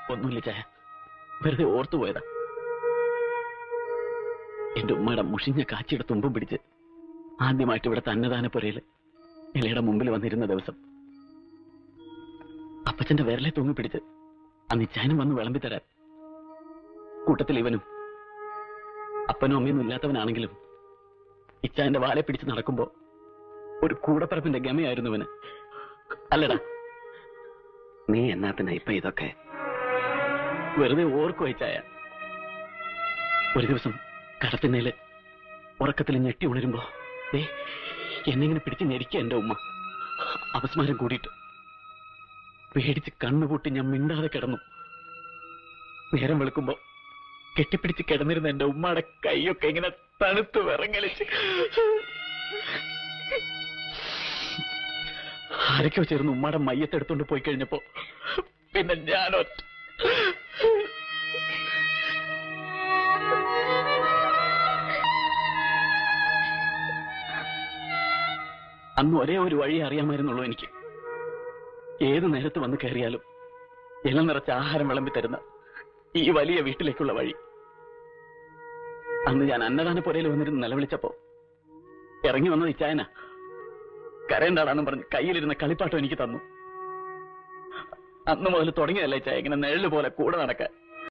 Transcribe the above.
ഒന്നുമില്ല ചായ വെറുതെ ഓർത്തു പോയതാ എന്റെ ഉമ്മയുടെ മുഷിഞ്ഞ കാച്ചിയുടെ തുമ്പും പിടിച്ച് ആദ്യമായിട്ട് ഇവിടെ തന്നദാന പുരയില് ഇലയുടെ മുമ്പിൽ വന്നിരുന്ന ദിവസം അപ്പച്ചന്റെ വിരലെ തൂങ്ങി പിടിച്ച് അന്ന് ഇച്ചാനും വന്ന് വിളമ്പി തരാൻ കൂട്ടത്തിൽ ഇവനും അപ്പനും അമ്മയൊന്നും ഇല്ലാത്തവനാണെങ്കിലും ഇച്ചാന്റെ വാലെ പിടിച്ച് നടക്കുമ്പോ ഒരു കൂടപ്പറപ്പിന്റെ ഗമയായിരുന്നു ഇവന് അല്ലടാ നീ എന്നാത്തിനാ ഇപ്പൊ ഇതൊക്കെ വെറുതെ ഓർക്കു വെച്ചായ ഒരു ദിവസം കടത്തിന്നേല് ഉറക്കത്തിൽ ഞെട്ടി ഉണരുമ്പോ ദേ എന്നെങ്ങനെ പിടിച്ച് ഞെരിക്കുക എന്റെ ഉമ്മ അപസ്മാരം കൂടിയിട്ട് പേടിച്ച് കണ്ണുപൂട്ടി ഞാൻ മിണ്ടാതെ കിടന്നു നേരം വെളുക്കുമ്പോ കെട്ടിപ്പിടിച്ച് കിടന്നിരുന്ന എന്റെ ഉമ്മയുടെ കൈയൊക്കെ ഇങ്ങനെ തണുത്ത് വിറങ്ങലിച്ച് ആരൊക്കെയോ ചേർന്ന് ഉമ്മയുടെ മയ്യത്തെടുത്തോണ്ട് പോയി കഴിഞ്ഞപ്പോ പിന്നെ ഞാനൊറ്റ അന്ന് ഒരേ ഒരു വഴി അറിയാമായിരുന്നുള്ളൂ എനിക്ക് ഏത് നേരത്ത് വന്ന് കയറിയാലും ഇളം നിറച്ച ആഹാരം വിളമ്പി തരുന്ന ഈ വലിയ വീട്ടിലേക്കുള്ള വഴി അന്ന് ഞാൻ അന്നദാന പുരയിൽ വന്നിരുന്ന് നിലവിളിച്ചപ്പോ ഇറങ്ങി വന്നത് ഇച്ചായന കരയണ്ടാടാന്നും പറഞ്ഞ് കയ്യിലിരുന്ന കളിപ്പാട്ടം എനിക്ക് തന്നു അന്ന് മുതൽ തുടങ്ങിയതല്ല ഇച്ചായ ഇങ്ങനെ നിഴല് പോലെ കൂടെ നടക്കാൻ